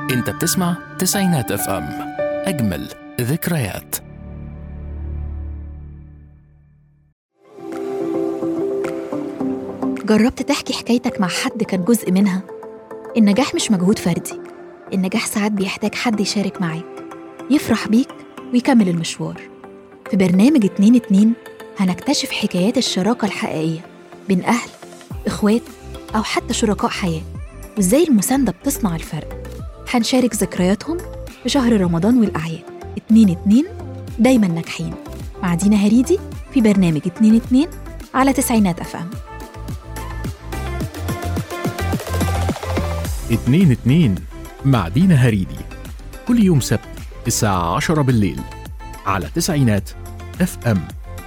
انت بتسمع تسعينات اف ام اجمل ذكريات جربت تحكي حكايتك مع حد كان جزء منها النجاح مش مجهود فردي النجاح ساعات بيحتاج حد يشارك معاك يفرح بيك ويكمل المشوار في برنامج اتنين اتنين هنكتشف حكايات الشراكة الحقيقية بين أهل إخوات أو حتى شركاء حياة وإزاي المساندة بتصنع الفرق هنشارك ذكرياتهم في شهر رمضان والأعياد اتنين اتنين دايما ناجحين مع دينا هريدي في برنامج اتنين اتنين على تسعينات أف أم اتنين اتنين مع دينا هريدي كل يوم سبت الساعة عشرة بالليل على تسعينات اف ام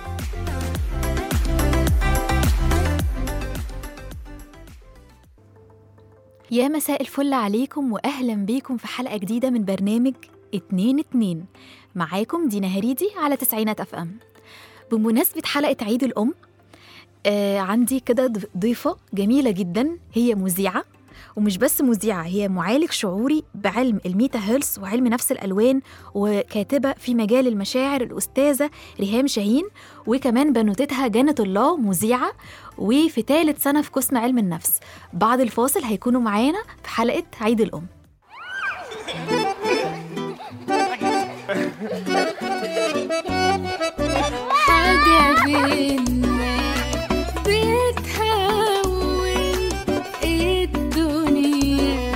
يا مساء الفل عليكم وأهلا بيكم في حلقة جديدة من برنامج اتنين اتنين معاكم دينا هريدي على تسعينات أف أم بمناسبة حلقة عيد الأم آه عندي كده ض- ضيفة جميلة جدا هي مذيعة ومش بس مذيعة هي معالج شعوري بعلم الميتا هيلث وعلم نفس الألوان وكاتبة في مجال المشاعر الأستاذة ريهام شاهين وكمان بنوتتها جنة الله مذيعة وفي ثالث سنة في قسم علم النفس بعد الفاصل هيكونوا معانا في حلقة عيد الأم حاجة بينا بتهون الدنيا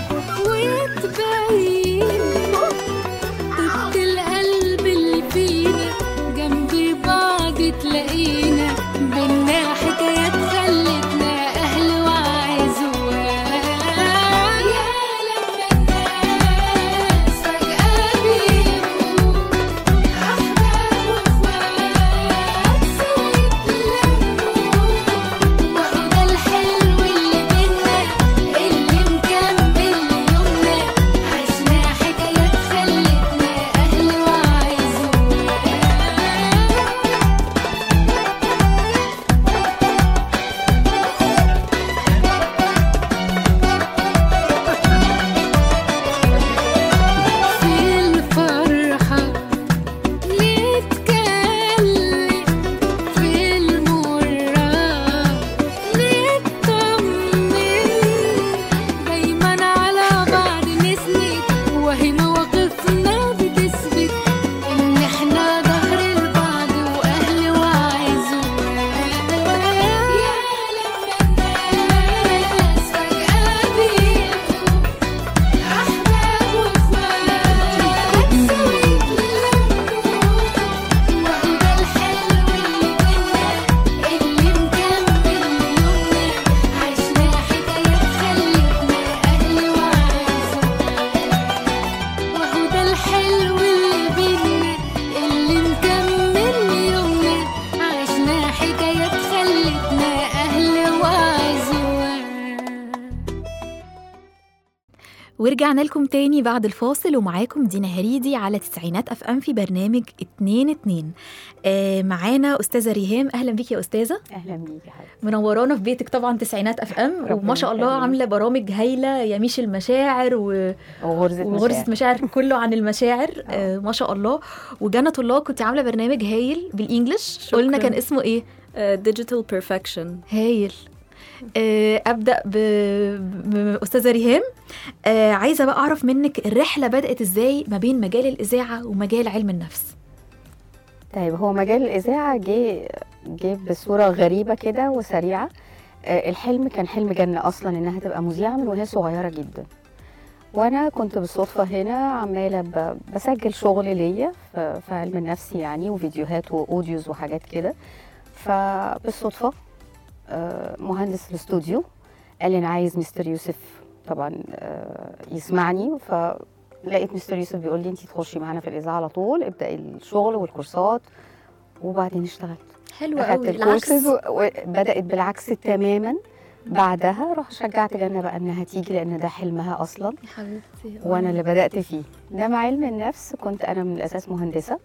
وتبين طبة القلب اللي فينا جنب بعض تلاقينا بينا حكايات خلتنا أهل وعزوان يا لما الناس فجأة بيبقوا أحباب وإخوات سيتلموا وهو ده الحلو اللي بينا اللي مكمل يومنا عشنا حكايات خلتنا أهل وعزوان في الفرحة نتكلم في المرة نطمن دايما على بعض نسند وهي مواقفنا بتثبت إن إحنا ظهر البعض وأهل وعزوان يا لما الناس فجأة بيبقوا أحباب وإخوات سيتلموا وهو ده الحلو اللي بينا اللي مكمل يومنا عشنا حكايات خلتنا أهل وعزوان وهو ده الحلو اللي بينا اللي مكمل يومنا عشنا حكايات خلتنا أهل وعزوان ورجعنا لكم تاني بعد الفاصل ومعاكم دينا هريدي على تسعينات اف ام في برنامج اتنين اتنين آه معانا استاذه ريهام اهلا بيك يا استاذه اهلا بيكي يا حبيبتي منورانا في بيتك طبعا تسعينات اف ام ربنا وما شاء الله يخليك. عامله برامج هايله يميش المشاعر و... وغرزه وغرزه مشاعر. مشاعر كله عن المشاعر آه ما شاء الله وجنة الله كنت عامله برنامج هايل بالانجلش شكراً. قلنا كان اسمه ايه ديجيتال بيرفكشن هايل آه، ابدا ب- باستاذه ريهام آه، عايزه بقى اعرف منك الرحله بدات ازاي ما بين مجال الاذاعه ومجال علم النفس طيب هو مجال الاذاعه جه جه بصوره غريبه كده وسريعه آه، الحلم كان حلم جنة اصلا انها تبقى مذيعه من وهي صغيره جدا وانا كنت بالصدفه هنا عماله ب- بسجل شغل ليا في في علم النفس يعني وفيديوهات واوديوز وحاجات كده فبالصدفه آه، مهندس الاستوديو قال لي انا عايز مستر يوسف طبعا آه، يسمعني فلقيت مستر يوسف بيقول لي انت تخشي معانا في الاذاعه على طول ابداي الشغل والكورسات وبعدين اشتغلت حلو اخدت قوي الكورسز العكس وبدات بالعكس تماما بعدها رحت شجعت جنة بقى انها تيجي لان ده حلمها اصلا يا حبيبتي وانا اللي بدات فيه ده مع علم النفس كنت انا من الاساس مهندسه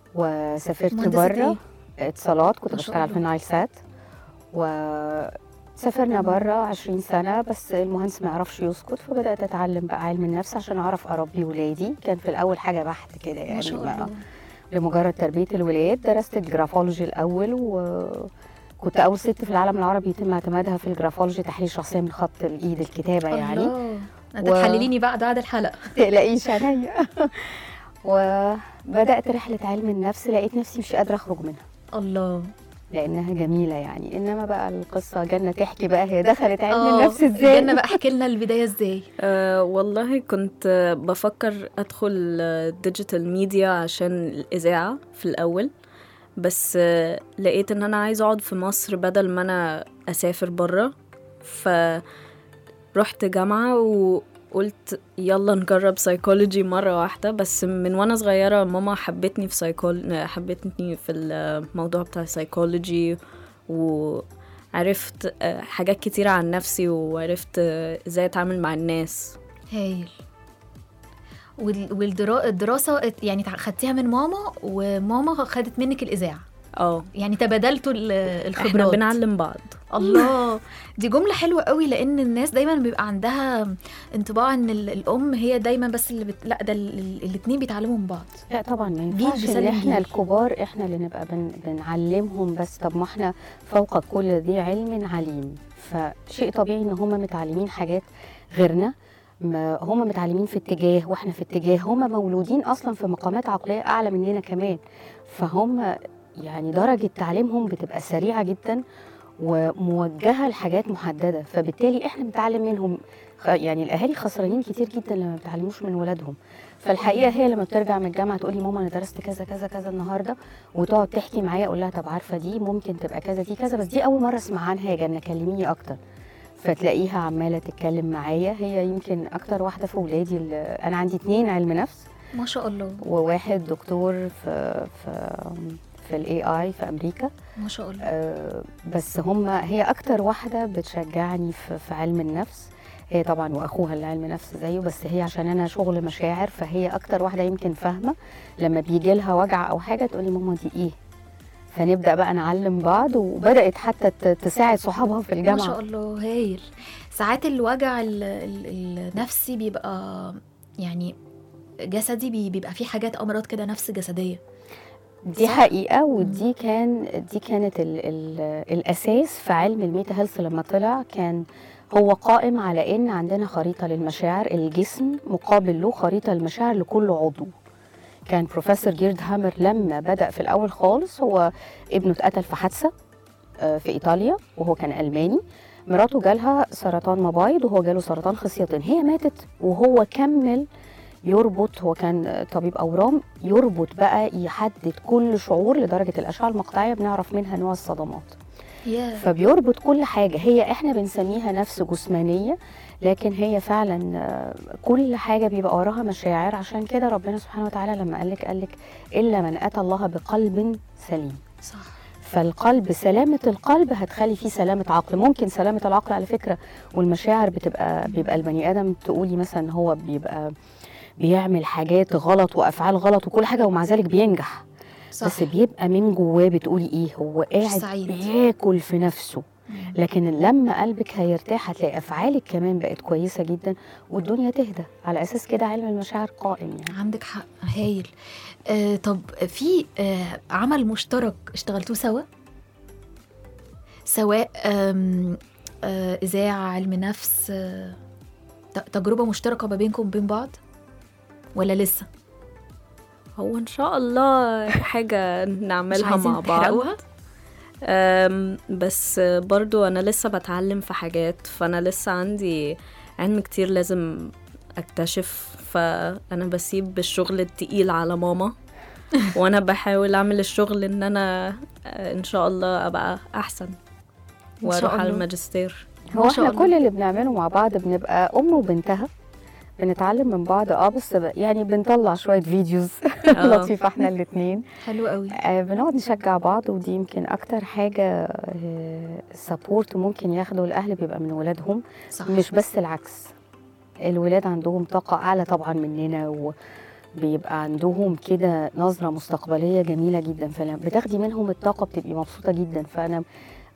وسافرت مهندسة بره اتصالات كنت ما شاء بشتغل في الله. نايل سات و سافرنا بره 20 سنة بس المهندس ما يعرفش يسكت فبدأت أتعلم بقى علم النفس عشان أعرف أربي ولادي كان في الأول حاجة بحت كده يعني ما شاء ما- الله لمجرد تربية الولاد درست الجرافولوجي الأول وكنت أول ست في العالم العربي يتم اعتمادها في الجرافولوجي تحليل شخصية من خط الإيد الكتابة يعني الله انت و- تحلليني بقى بعد الحلقه تقلقيش عليا وبدأت رحلة علم النفس لقيت نفسي مش قادرة أخرج منها الله لأنها جميلة يعني إنما بقى القصة جنة تحكي بقى هي دخلت علم آه، النفس إزاي جنة بقى احكي لنا البدايه ازاي أه والله كنت آه، بفكر أدخل ديجيتال ميديا عشان الإذاعة في الأول بس آه، لقيت إن أنا عايزة أقعد في مصر بدل ما أنا أسافر برا فرحت جامعة وقلت يلا نجرب سايكولوجي مرة واحدة بس من وأنا صغيرة ماما حبتني في سايكول حبتني في الموضوع بتاع السايكولوجي وعرفت آه، حاجات كتيرة عن نفسي وعرفت آه، ازاي اتعامل مع الناس هايل والدراسه يعني تع- خدتيها من ماما وماما خدت منك الاذاعه اه يعني تبادلتوا ال- الخبرات احنا بنعلم بعض الله دي جملة حلوة قوي لأن الناس دايما بيبقى عندها انطباع إن ال- الأم هي دايما بس اللي بت... لا ده ال- ال- الاتنين بيتعلموا من بعض لا طبعا ما جيل ينفعش ان بيسلم احنا جيل. الكبار احنا اللي نبقى بن بنعلمهم بس طب ما احنا فوق كل ذي علم عليم فشيء طبيعي ان هم متعلمين حاجات غيرنا ما هم متعلمين في اتجاه واحنا في اتجاه هم مولودين اصلا في مقامات عقليه اعلى مننا كمان فهم يعني درجه تعليمهم بتبقى سريعه جدا وموجهه لحاجات محدده فبالتالي احنا بنتعلم منهم خ- يعني الاهالي خسرانين كتير جدا لما ما بيتعلموش من ولادهم فالحقيقه هي لما بترجع من الجامعه تقول لي ماما انا درست كذا كذا كذا النهارده وتقعد تحكي معايا اقول لها طب عارفه دي ممكن تبقى كذا دي كذا بس دي اول مره اسمع عنها يا جنه كلميني اكتر فتلاقيها عماله تتكلم معايا هي يمكن اكتر واحده في ولادي اللي- انا عندي اتنين علم نفس ما شاء الله وواحد دكتور في في في الاي اي في امريكا ما شاء الله آه، بس هم هي اكتر واحده بتشجعني في, في علم النفس هي طبعا واخوها اللي علم نفس زيه بس هي عشان انا شغل مشاعر فهي اكتر واحده يمكن فاهمه لما بيجي لها وجع او حاجه تقولي ماما دي ايه فنبدا بقى نعلم بعض وبدات حتى ت- تساعد صحابها في ما الجامعه شاء الله هايل ساعات الوجع ال- ال- النفسي بيبقى يعني جسدي بي- بيبقى فيه حاجات امراض كده نفس جسديه دي صح؟ حقيقة ودي كان دي كانت ال ال الأساس في علم الميتا هيلث لما طلع كان هو قائم على إن عندنا خريطة للمشاعر الجسم مقابل له خريطة للمشاعر لكل عضو كان بروفيسور جيرد هامر لما بدأ في الأول خالص هو ابنه اتقتل في حادثة آه، في إيطاليا وهو كان ألماني مراته جالها سرطان مبايض وهو جاله سرطان خصيتين هي ماتت وهو كمل يربط هو كان طبيب اورام يربط بقى يحدد كل شعور لدرجه الاشعه المقطعيه بنعرف منها نوع الصدمات يا فبيربط كل حاجه هي احنا بنسميها نفس جسمانيه لكن هي فعلا آه، كل حاجه بيبقى وراها مشاعر عشان كده ربنا سبحانه وتعالى لما قال لك قال لك الا من اتى الله بقلب سليم صح فالقلب سلامة القلب هتخلي فيه سلامة عقل ممكن سلامة العقل على فكرة والمشاعر بتبقى بيبقى البني آدم تقولي مثلا هو بيبقى بيعمل حاجات غلط وأفعال غلط وكل حاجة ومع ذلك بينجح صح بس بيبقى من جواه بتقولي ايه هو قاعد سعيد. بياكل في نفسه مم. لكن لما قلبك هيرتاح هتلاقي افعالك كمان بقت كويسه جدا والدنيا تهدى على اساس كده علم المشاعر قائم يعني عندك حق هايل آه طب في آه عمل مشترك اشتغلتوه سوا سواء آم، آه إذاعة علم نفس آه ت- تجربة مشتركة ما بينكم وبين بعض ولا لسه هو ان شاء الله حاجة مش نعملها عايزين مع بعض تحرقوها؟ أم، بس برضو انا لسه بتعلم في حاجات فانا لسه عندي علم كتير لازم اكتشف فانا بسيب الشغل التقيل على ماما وانا بحاول اعمل الشغل ان انا آه، ان شاء الله ابقى احسن إن شاء واروح على الله. الماجستير هو ما شاء احنا الله. كل اللي بنعمله مع بعض بنبقى ام وبنتها بنتعلم من بعض اه بس ب- يعني بنطلع شويه فيديوز آه. لطيفه احنا الاثنين حلو قوي آه بنقعد نشجع بعض ودي يمكن اكتر حاجه سبورت ممكن ياخده الاهل بيبقى من ولادهم صح مش بس العكس الولاد عندهم طاقه اعلى طبعا مننا وبيبقى عندهم كده نظره مستقبليه جميله جدا فلما بتاخدي منهم الطاقه بتبقي مبسوطه جدا فانا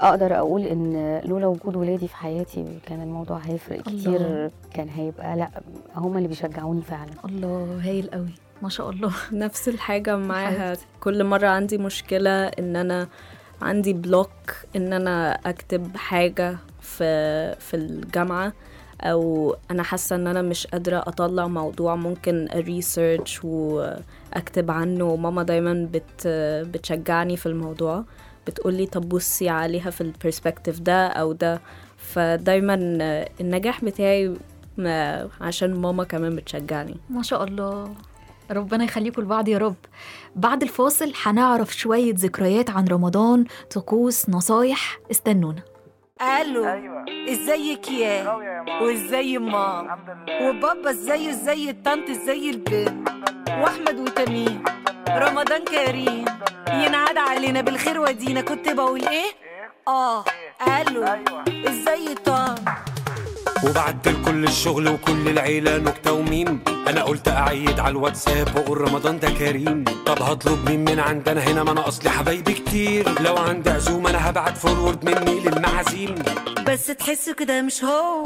اقدر اقول ان لولا وجود ولادي في حياتي كان الموضوع هيفرق الله. كتير كان هيبقى لا هم اللي بيشجعوني فعلا الله هايل قوي ما شاء الله نفس الحاجة معاها كل مرة عندي مشكلة ان انا عندي بلوك ان انا اكتب حاجة في في الجامعة او انا حاسة ان انا مش قادرة اطلع موضوع ممكن ريسيرش واكتب عنه وماما دايما بت بتشجعني في الموضوع بتقولي طب بصي عليها في البرسبكتيف ده او ده فدايما النجاح بتاعي ما- عشان ماما كمان بتشجعني ما شاء الله ربنا يخليكم لبعض يا رب بعد الفاصل هنعرف شوية ذكريات عن رمضان طقوس نصايح استنونا الو ازيك يا وازاي مام وبابا ازاي ازاي الطنط ازاي البنت واحمد وتميم رمضان كريم ينعاد علينا بالخير ودينا كنت بقول ايه اه الو ازاي الطنط وبعد كل الشغل وكل العيلة نكتة وميم أنا قلت أعيد على الواتساب وأقول رمضان ده كريم طب هطلب مين من عندنا هنا ما أنا أصلي حبايبي كتير لو عندي عزومة أنا هبعت فورورد مني للمعازيم بس تحسوا كده مش هو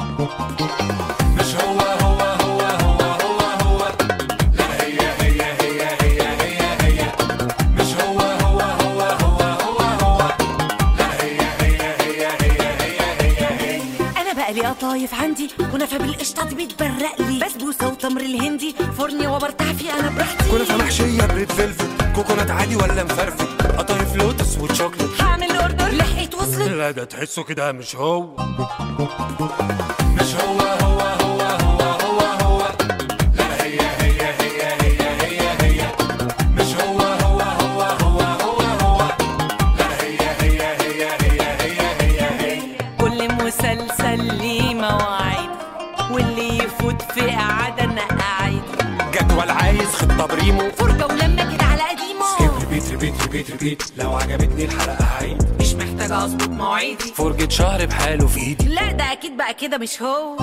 مش هو هو هو هو هو هو لا هي هي هي هي هي هي مش هو هو هو هو هو هو لا هي هي هي هي هي هي هي انا بقى لي قطايف عندي ونفى بالقشطه دي بتبرق لي بسبوسه وتمر الهندي فرني وبرتاح فيه انا براحتي كنافة محشية بريد فيلفت كوكونات عادي ولا مفرفت قطايف لوتس وتشوكلت هعمل اوردر لحقت وصلت لا ده تحسه كده مش هو مش هو هو هو هو هو هو لا هي هي هي هي هي هي مش هو هو هو هو هو هو لا هي هي هي هي هي هي هي كل مسلسل ليه مواعيد واللي يفوت في قعدة انا قاعد جدول عايز خطة بريمو فرجة ولما كده على قديمه ريبيت ريبيت ريبيت ريبيت لو عجبتني الحلقة هعيد مش محتاجة اظبط مواعيدي فرجة شهر بحاله في ايدي لا ده اكيد بقى كده مش هو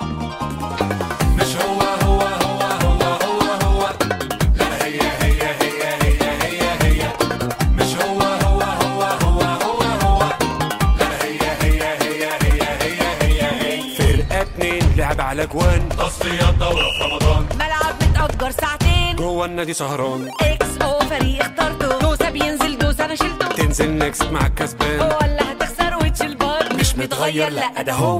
مش هو هو هو هو هو هو لا هي هي هي هي هي هي مش هو هو هو هو هو هو لا هي هي هي هي هي هي هي فرقة اتنين لعب على جوان تصفيات دورة في رمضان ملعب متأجر ساعتين جوه النادي سهران اكس او فريق اخترته دوسة بينزل دوسة انا شلته تنزل نكست مع الكسبان ولا هتخسر وتشيل بار مش متغير لا ده هو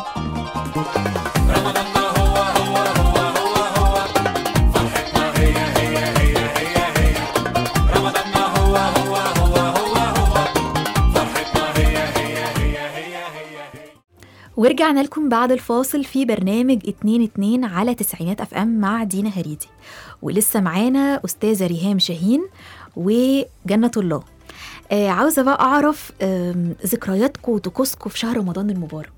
رمضان ما هو هو هو هو هو فرحتنا هي هي هي هي هي رمضان ما هو هو هو هو هو فرحتنا هي هي هي هي هي ورجعنا لكم بعد الفاصل في برنامج 2 2 على تسعينات اف ام مع دينا هريدي ولسه معانا استاذه ريهام شاهين وجنة الله آه عاوزه بقى اعرف آم، ذكرياتكم وطقوسكم في شهر رمضان المبارك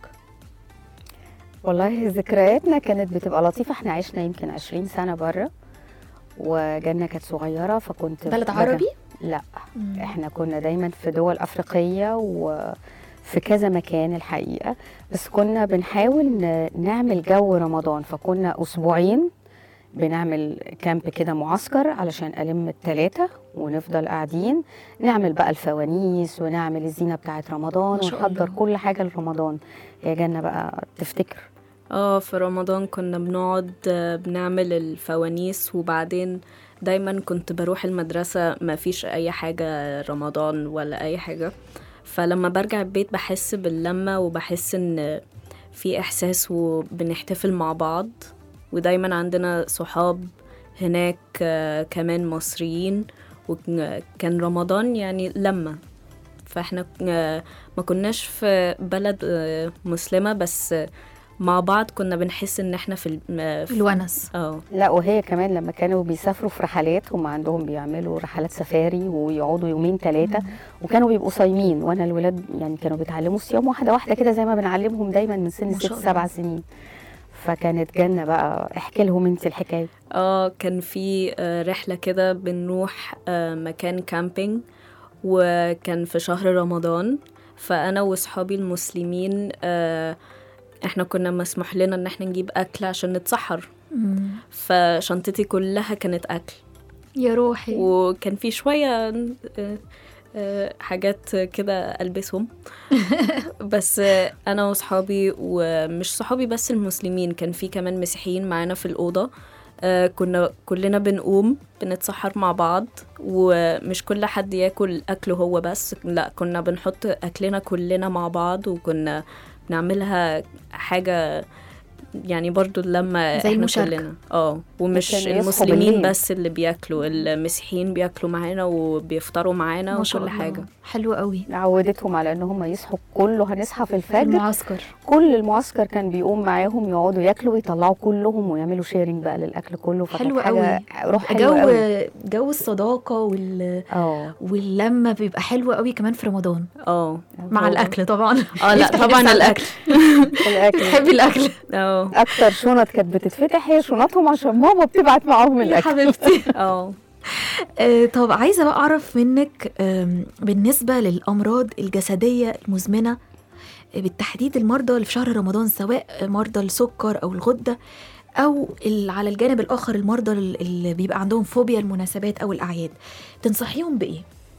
والله ذكرياتنا كانت بتبقى لطيفة احنا عشنا يمكن 20 سنة بره وجنة كانت صغيرة فكنت بلد بجن- عربي؟ لا احنا كنا دايما في دول أفريقية وفي كذا مكان الحقيقة بس كنا بنحاول ن- نعمل جو رمضان فكنا أسبوعين بنعمل كامب كده معسكر علشان ألم التلاتة ونفضل قاعدين نعمل بقى الفوانيس ونعمل الزينة بتاعت رمضان ما شاء ونحضر الله. كل حاجة لرمضان يا جنة بقى تفتكر اه في رمضان كنا بنقعد آه، بنعمل الفوانيس وبعدين دايما كنت بروح المدرسة ما فيش أي حاجة رمضان ولا أي حاجة فلما برجع البيت بحس باللمة وبحس إن في إحساس وبنحتفل مع بعض ودايما عندنا صحاب هناك آه، كمان مصريين وكان رمضان يعني لمة فاحنا آه، ما كناش في بلد آه، مسلمة بس آه، مع بعض كنا بنحس ان احنا في ال- آه، في- الونس اه لا وهي كمان لما كانوا بيسافروا في رحلات هم عندهم بيعملوا رحلات سفاري ويقعدوا يومين ثلاثة وكانوا بيبقوا صايمين وانا الولاد يعني كانوا بيتعلموا الصيام واحدة واحدة كده زي ما بنعلمهم دايما من سن ما ست شاء الله. سبع سنين فكانت جنة بقى احكي لهم انت الحكاية اه كان في آه، رحلة كده بنروح آه، مكان كامبينج وكان في شهر رمضان فأنا وصحابي المسلمين آه، احنا كنا مسموح لنا ان احنا نجيب اكل عشان نتسحر مم. فشنطتي كلها كانت اكل يا روحي وكان في شوية آه، آه، حاجات كده البسهم بس آه، انا وصحابي ومش صحابي بس المسلمين كان في كمان مسيحيين معانا في الاوضه آه، كنا كلنا بنقوم بنتسحر مع بعض ومش كل حد ياكل اكله هو بس لا كنا بنحط اكلنا كلنا مع بعض وكنا بنعملها حاجه يعني برضو لما زي احنا المشاركة. كلنا اه ومش لكن يصحوا المسلمين بالليل. بس اللي بياكلوا المسيحيين بياكلوا معانا وبيفطروا معانا ما شاء وكل الله حاجه حلو قوي عودتهم على ان هم يصحوا كله هنصحى في الفجر المعسكر كل المعسكر كان بيقوم معاهم يقعدوا ياكلوا ويطلعوا كلهم ويعملوا شيرنج بقى للاكل كله فكانت حلو حاجة قوي روح جو حلوه قوي جو الصداقه وال اه واللمه بيبقى حلو قوي كمان في رمضان اه مع الاكل طبعا اه لا يفتح طبعا نفس على الاكل الاكل تحبي الاكل اه اكتر شنط كانت بتتفتح هي شنطهم عشان ماما بتبعت معاهم يا الاكل حبيبتي اه آه، طب عايزه بقى اعرف منك آم، بالنسبه للامراض الجسديه المزمنه آه، بالتحديد المرضى اللي في شهر رمضان سواء مرضى السكر او الغده او ال- على الجانب الاخر المرضى ال- اللي بيبقى عندهم فوبيا المناسبات او الاعياد تنصحيهم بايه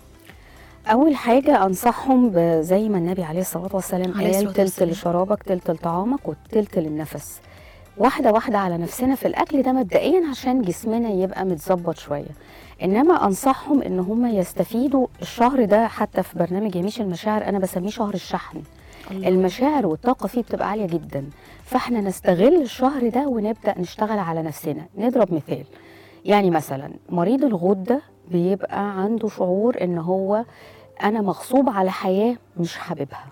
اول حاجه انصحهم ب- زي ما النبي عليه الصلاه والسلام عليه قال الصلاة تلت والسلام. لشرابك تلت لطعامك وتلت للنفس واحده واحده على نفسنا في الاكل ده مبدئيا عشان جسمنا يبقى متظبط شويه انما انصحهم ان هم يستفيدوا الشهر ده حتى في برنامج يميش المشاعر انا بسميه شهر الشحن المشاعر والطاقة فيه بتبقى عالية جدا فاحنا نستغل الشهر ده ونبدأ نشتغل على نفسنا نضرب مثال يعني مثلا مريض الغدة بيبقى عنده شعور ان هو انا مغصوب على حياة مش حاببها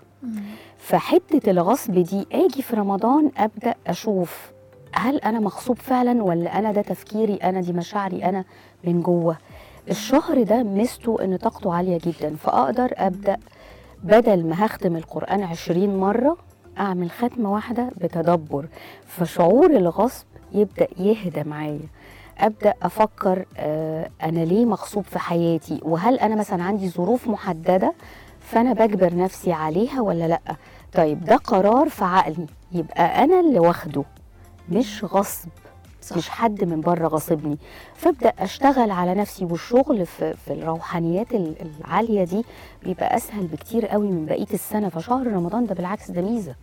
فحتة الغصب دي اجي في رمضان ابدأ اشوف هل انا مغصوب فعلا ولا انا ده تفكيري انا دي مشاعري انا من جوه الشهر ده ميزته ان طاقته عالية جدا فاقدر ابدأ بدل ما هختم القرآن عشرين مرة أعمل ختمة واحدة بتدبر فشعور الغصب يبدأ يهدى معايا أبدأ أفكر آه أنا ليه مغصوب في حياتي وهل أنا مثلا عندي ظروف محددة فأنا بجبر نفسي عليها ولا لأ طيب ده قرار في عقلي يبقى أنا اللي واخده مش غصب صح. مش حد من بره غاصبني فابدا اشتغل على نفسي والشغل في, في الروحانيات ال- العاليه دي بيبقى اسهل بكتير قوي من بقيه السنه فشهر رمضان ده بالعكس ده ميزه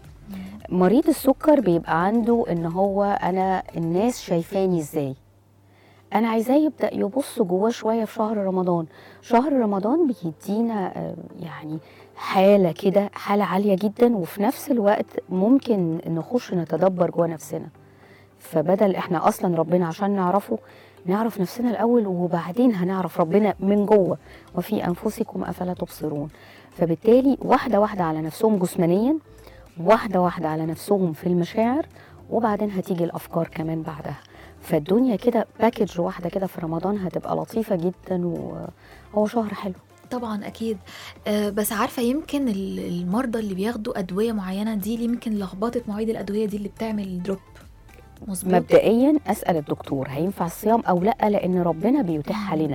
مريض السكر بيبقى عنده ان هو انا الناس شايفاني ازاي انا عايزاه يبدا يبص جواه شويه في شهر رمضان شهر رمضان بيدينا آه، يعني حاله كده حاله عاليه جدا وفي نفس الوقت ممكن نخش نتدبر جوه نفسنا فبدل احنا اصلا ربنا عشان نعرفه نعرف نفسنا الاول وبعدين هنعرف ربنا من جوه وفي انفسكم افلا تبصرون فبالتالي واحده واحده على نفسهم جسمانيا واحده واحده على نفسهم في المشاعر وبعدين هتيجي الافكار كمان بعدها فالدنيا كده باكج واحده كده في رمضان هتبقى لطيفه جدا وهو شهر حلو طبعا اكيد آه بس عارفه يمكن ال- المرضى اللي بياخدوا ادويه معينه دي اللي يمكن لخبطه مواعيد الادويه دي اللي بتعمل دروب مظبوط مبدئيا اسال الدكتور هينفع الصيام او لا لان ربنا بيتيحها لنا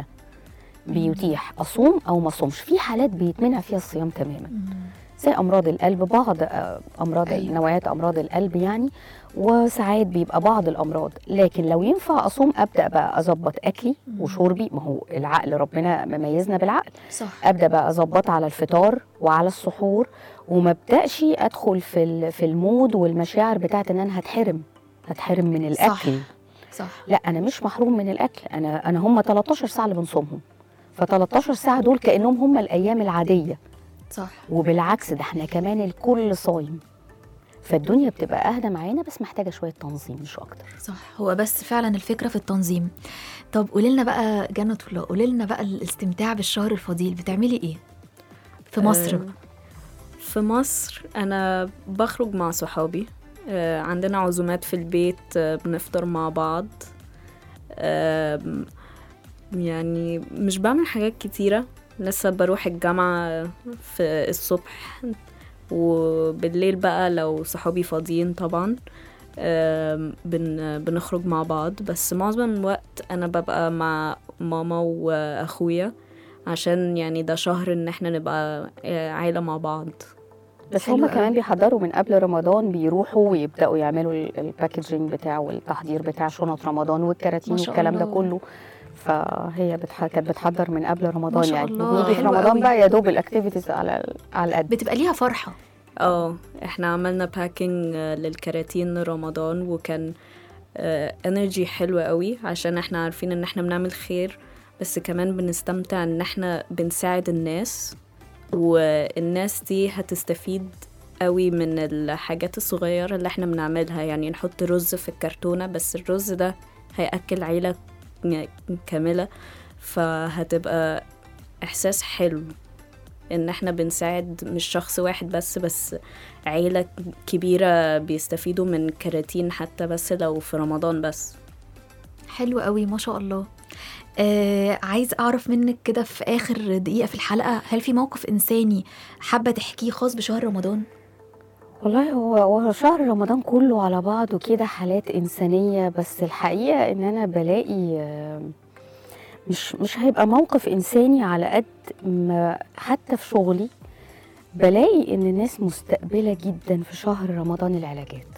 بيتيح اصوم او ما اصومش في حالات بيتمنع فيها الصيام تماما مم. زي امراض القلب بعض آه، امراض أيوة. أيوة. نوعيات امراض القلب يعني وساعات بيبقى بعض الامراض لكن لو ينفع اصوم ابدا بقى اظبط اكلي مم. وشربي ما هو العقل ربنا مميزنا بالعقل صح ابدا بقى اظبط على الفطار وعلى السحور وما ابداش ادخل في ال- في المود والمشاعر بتاعت ان انا هتحرم هتحرم من صح. الاكل صح لا انا مش محروم من الاكل انا انا هم 13 ساعه اللي بنصومهم ف 13 ساعه دول كانهم هم الايام العاديه صح وبالعكس ده احنا كمان الكل صايم فالدنيا بتبقى اهدى معانا بس محتاجه شويه تنظيم مش اكتر صح هو بس فعلا الفكره في التنظيم طب قولي لنا بقى جنة الله قولي لنا بقى الاستمتاع بالشهر الفضيل بتعملي ايه في مصر آه، بقى في مصر انا بخرج مع صحابي آه، عندنا عزومات في البيت آه، بنفطر مع بعض آم، يعني مش بعمل حاجات كتيرة لسه بروح الجامعة في الصبح وبالليل بقى لو صحابي فاضيين طبعا آم، بن بنخرج مع بعض بس معظم الوقت انا ببقى مع ماما واخويا عشان يعني ده شهر ان احنا نبقى آه، عيلة مع بعض بس حلو هم قوي. كمان بيحضروا من قبل رمضان بيروحوا ويبداوا يعملوا ال- الباكجينج بتاعه والتحضير بتاع شنط رمضان والكراتين ما شاء والكلام ده الله. كله فهي بتح... كانت بتحضر من قبل رمضان شاء يعني الله، وبنيجي في حلو رمضان قوي. بقى يا دوب الاكتيفيتيز على على قد بتبقى ليها فرحه اه احنا عملنا باكينج للكراتين رمضان وكان انرجي حلوة قوي عشان احنا عارفين ان احنا بنعمل خير بس كمان بنستمتع ان احنا بنساعد الناس والناس دي هتستفيد قوي من الحاجات الصغيرة اللي احنا بنعملها يعني نحط رز في الكرتونة بس الرز ده هيأكل عيلة كاملة فهتبقى إحساس حلو ان احنا بنساعد مش شخص واحد بس بس عيلة كبيرة بيستفيدوا من كراتين حتى بس لو في رمضان بس حلو قوي ما شاء الله آه عايز اعرف منك كده في اخر دقيقه في الحلقه هل في موقف انساني حابه تحكيه خاص بشهر رمضان والله هو هو شهر رمضان كله على بعضه كده حالات إنسانية بس الحقيقة إن أنا بلاقي آه، مش مش هيبقى موقف إنساني على قد ما حتى في شغلي بلاقي إن الناس مستقبلة جدا في شهر رمضان العلاجات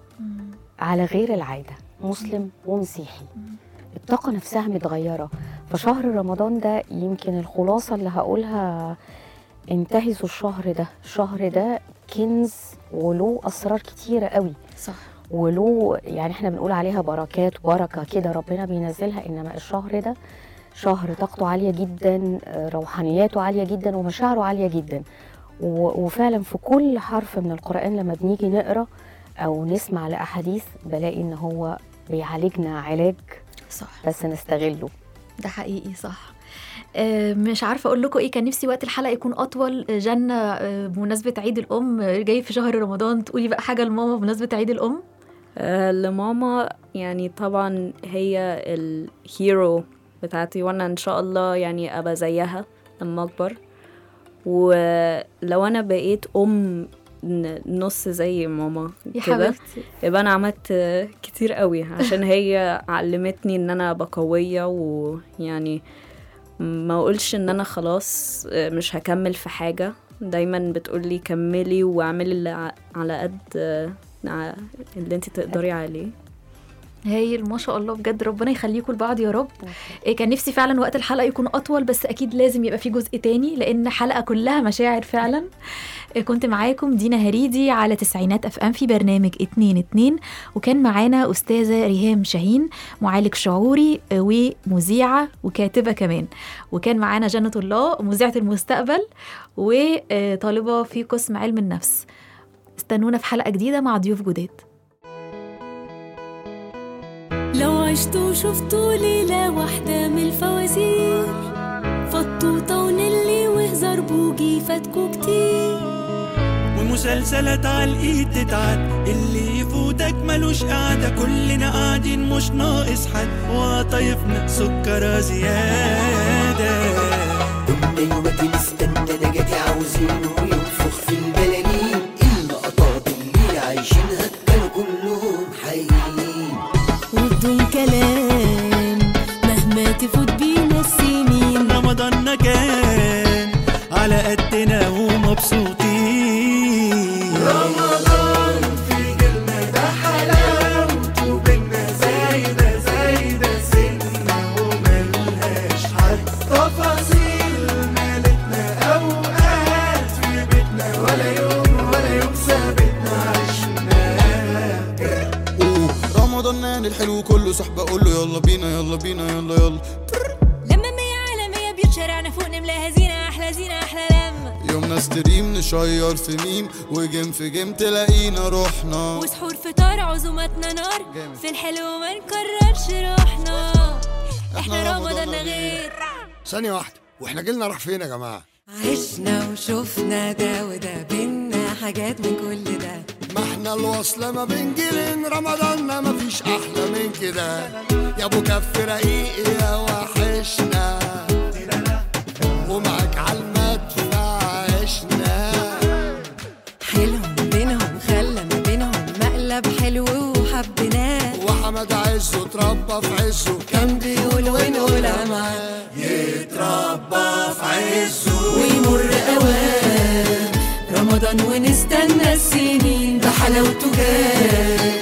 على غير العادة مسلم ومسيحي الطاقة نفسها متغيرة فشهر رمضان ده يمكن الخلاصة اللي هقولها انتهزوا الشهر ده الشهر ده كنز وله أسرار كتيرة قوي صح وله يعني احنا بنقول عليها بركات بركة كده ربنا بينزلها إنما الشهر ده شهر طاقته عالية جدا آه، روحانياته عالية جدا ومشاعره عالية جدا و- وفعلا في كل حرف من القرآن لما بنيجي نقرأ أو نسمع لأحاديث بلاقي إن هو بيعالجنا علاج صح بس نستغله ده حقيقي صح آه، مش عارفه اقول لكم ايه كان نفسي وقت الحلقه يكون اطول آه، جنه آه، بمناسبه عيد الام آه، جاي في شهر رمضان تقولي بقى حاجه لماما بمناسبه عيد الام آه، لماما يعني طبعا هي الهيرو بتاعتي وانا ان شاء الله يعني ابقى زيها لما اكبر ولو انا بقيت ام ن- نص زي ماما يا كده حبيبتي يبقى انا عملت آه، كتير قوي عشان هي علمتني ان انا ابقى قويه ويعني ما اقولش ان انا خلاص آه، مش هكمل في حاجه دايما بتقولي كملي واعملي اللي ع- على قد آه، ع- اللي انت تقدري عليه هايل ما شاء الله بجد ربنا يخليكم لبعض يا رب إيه كان نفسي فعلا وقت الحلقه يكون اطول بس اكيد لازم يبقى في جزء تاني لان حلقه كلها مشاعر فعلا إيه كنت معاكم دينا هريدي على تسعينات اف ام في برنامج اتنين اتنين وكان معانا استاذه ريهام شاهين معالج شعوري آه، ومذيعه وكاتبه كمان وكان معانا جنة الله مذيعه المستقبل وطالبه في قسم علم النفس استنونا في حلقه جديده مع ضيوف جداد لو عشتوا وشفتوا ليلة واحدة من الفوازير فطوطة ونلي وهزار بوجي فاتكوا كتير ومسلسلات على الايد تتعد اللي يفوتك ملوش قعدة كلنا قاعدين مش ناقص حد وطايفنا سكر زيادة كنا يومك نستنى نجاتي عاوزينه ينفخ في البلالين اللقطات اللي عايشينها كانوا كلهم حقيقيين وبدون كلام مهما تفوت بينا السنين رمضان كان على قدنا ومبسوطين رمضان في جيلنا ده حلاوته بينا زايدة زايدة سنة وملهاش حد تفاصيل مالتنا أوقات في بيتنا ولا يوم ولا يوم ثابتنا عشناه رمضان الحلو كله صحبة قول له يلا بينا يلا بينا يلا يلا لما مية على مية بيوت شارعنا فوق نملاها زينة أحلى زينة أحلى لمة يومنا ستريم نشير في ميم وجيم في جيم تلاقينا رحنا وسحور فطار عزوماتنا نار جامد. في الحلو ما نكررش روحنا احنا رمضاننا غير ثانية واحدة واحنا جيلنا راح فين يا جماعة؟ عشنا وشفنا ده وده بينا حاجات من كل ده ما احنا الوصلة ما بين جيلين رمضان ما فيش أحلى من كده يا أبو كف رقيق يا وحشنا ومعاك عالمدفع عشنا حيلهم بينهم خلى ما بينهم مقلب حلو وحبيناه وحمد عزه اتربى في عزه كان بيقول ونقول معاه يتربى في عزه ويمر اوان رمضان ونستنى السنين ده حلاوته جاي